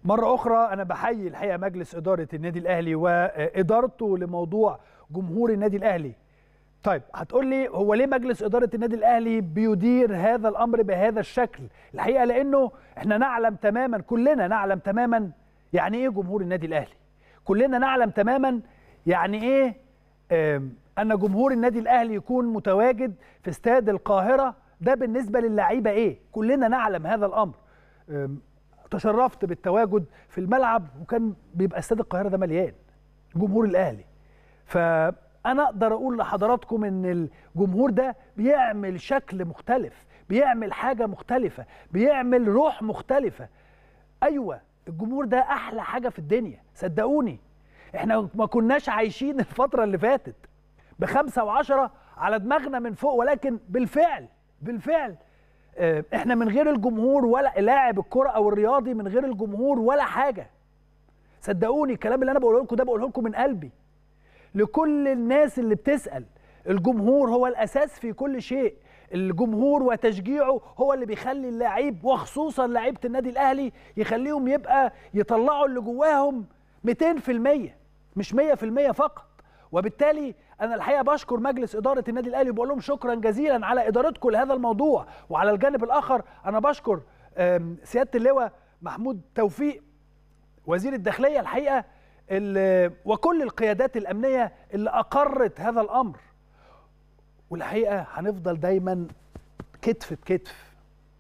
مرة أخرى أنا بحيي الحقيقة مجلس إدارة النادي الأهلي وإدارته لموضوع جمهور النادي الأهلي. طيب هتقول لي هو ليه مجلس إدارة النادي الأهلي بيدير هذا الأمر بهذا الشكل؟ الحقيقة لأنه إحنا نعلم تماما كلنا نعلم تماما يعني إيه جمهور النادي الأهلي. كلنا نعلم تماما يعني إيه أن جمهور النادي الأهلي يكون متواجد في استاد القاهرة ده بالنسبة للعيبة إيه؟ كلنا نعلم هذا الأمر. تشرفت بالتواجد في الملعب وكان بيبقى استاد القاهره ده مليان جمهور الاهلي فانا اقدر اقول لحضراتكم ان الجمهور ده بيعمل شكل مختلف بيعمل حاجه مختلفه بيعمل روح مختلفه ايوه الجمهور ده احلى حاجه في الدنيا صدقوني احنا ما كناش عايشين الفتره اللي فاتت بخمسة وعشرة على دماغنا من فوق ولكن بالفعل بالفعل احنا من غير الجمهور ولا لاعب الكره او الرياضي من غير الجمهور ولا حاجه صدقوني الكلام اللي انا بقوله لكم ده بقوله لكم من قلبي لكل الناس اللي بتسال الجمهور هو الاساس في كل شيء الجمهور وتشجيعه هو اللي بيخلي اللعيب وخصوصا لعيبه النادي الاهلي يخليهم يبقى يطلعوا اللي جواهم 200% مش 100% فقط وبالتالي انا الحقيقه بشكر مجلس اداره النادي الاهلي وبقول لهم شكرا جزيلا على ادارتكم لهذا الموضوع وعلى الجانب الاخر انا بشكر سياده اللواء محمود توفيق وزير الداخليه الحقيقه وكل القيادات الامنيه اللي اقرت هذا الامر والحقيقه هنفضل دايما كتف بكتف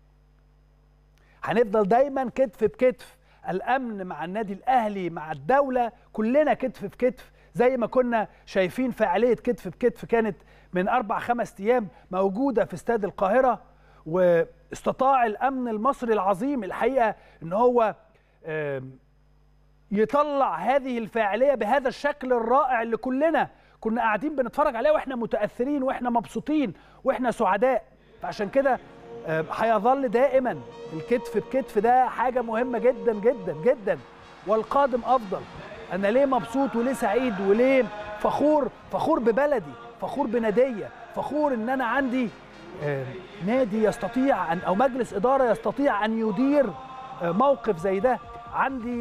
هنفضل دايما كتف بكتف الامن مع النادي الاهلي مع الدوله كلنا كتف بكتف زي ما كنا شايفين فعاليه كتف بكتف كانت من اربع خمس ايام موجوده في استاد القاهره واستطاع الامن المصري العظيم الحقيقه ان هو يطلع هذه الفاعليه بهذا الشكل الرائع اللي كلنا كنا قاعدين بنتفرج عليه واحنا متاثرين واحنا مبسوطين واحنا سعداء فعشان كده هيظل دائما الكتف بكتف ده حاجه مهمه جدا جدا جدا والقادم افضل انا ليه مبسوط وليه سعيد وليه فخور فخور ببلدي فخور بناديه فخور ان انا عندي نادي يستطيع ان او مجلس اداره يستطيع ان يدير موقف زي ده عندي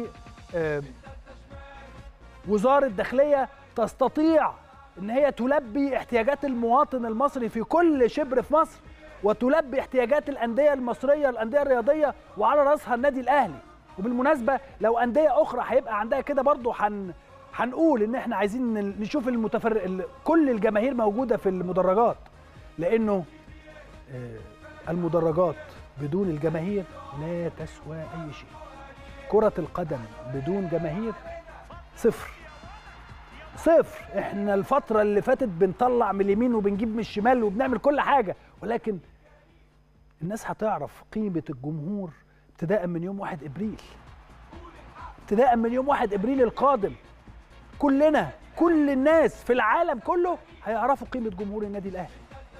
وزاره داخليه تستطيع ان هي تلبي احتياجات المواطن المصري في كل شبر في مصر وتلبي احتياجات الانديه المصريه الانديه الرياضيه وعلى راسها النادي الاهلي وبالمناسبه لو انديه اخرى هيبقى عندها كده برضه هن هنقول ان احنا عايزين نشوف المتفرق كل الجماهير موجوده في المدرجات لانه المدرجات بدون الجماهير لا تسوى اي شيء كره القدم بدون جماهير صفر صفر احنا الفتره اللي فاتت بنطلع من اليمين وبنجيب من الشمال وبنعمل كل حاجه ولكن الناس هتعرف قيمه الجمهور ابتداء من يوم 1 ابريل ابتداء من يوم 1 ابريل القادم كلنا كل الناس في العالم كله هيعرفوا قيمه جمهور النادي الاهلي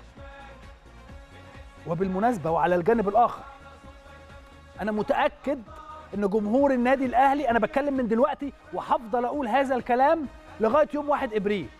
وبالمناسبه وعلى الجانب الاخر انا متاكد ان جمهور النادي الاهلي انا بتكلم من دلوقتي وهفضل اقول هذا الكلام لغايه يوم 1 ابريل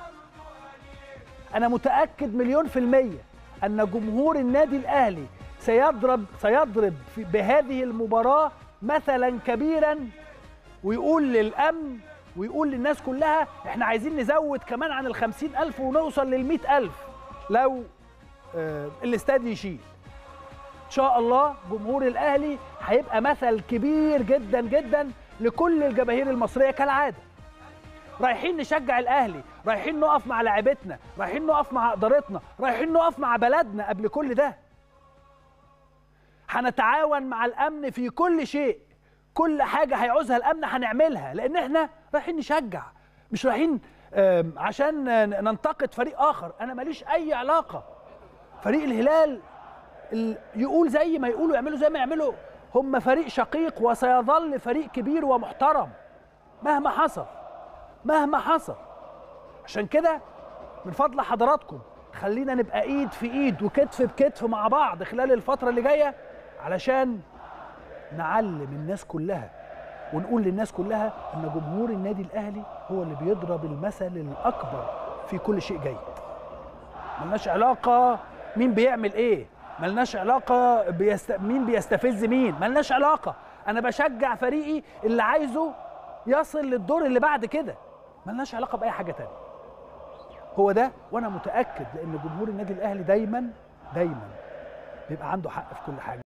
انا متاكد مليون في الميه ان جمهور النادي الاهلي سيضرب سيضرب بهذه المباراه مثلا كبيرا ويقول للامن ويقول للناس كلها احنا عايزين نزود كمان عن الخمسين ألف ونوصل للمئة ألف لو آه الاستاد يشيل إن شاء الله جمهور الأهلي هيبقى مثل كبير جدا جدا لكل الجماهير المصرية كالعادة رايحين نشجع الأهلي رايحين نقف مع لاعبتنا رايحين نقف مع إدارتنا رايحين نقف مع بلدنا قبل كل ده هنتعاون مع الأمن في كل شيء كل حاجة هيعوزها الأمن هنعملها لأن احنا رايحين نشجع مش رايحين عشان ننتقد فريق آخر أنا ماليش أي علاقة فريق الهلال يقول زي ما يقولوا يعملوا زي ما يعملوا هم فريق شقيق وسيظل فريق كبير ومحترم مهما حصل مهما حصل عشان كده من فضل حضراتكم خلينا نبقى ايد في ايد وكتف بكتف مع بعض خلال الفترة اللي جاية علشان نعلم الناس كلها ونقول للناس كلها ان جمهور النادي الاهلي هو اللي بيضرب المثل الاكبر في كل شيء جيد ملناش علاقة مين بيعمل ايه ملناش علاقة بيست... مين بيستفز مين ملناش علاقة انا بشجع فريقي اللي عايزه يصل للدور اللي بعد كده ملناش علاقه باي حاجه تانية هو ده وانا متاكد لان جمهور النادي الاهلي دايما دايما بيبقى عنده حق في كل حاجه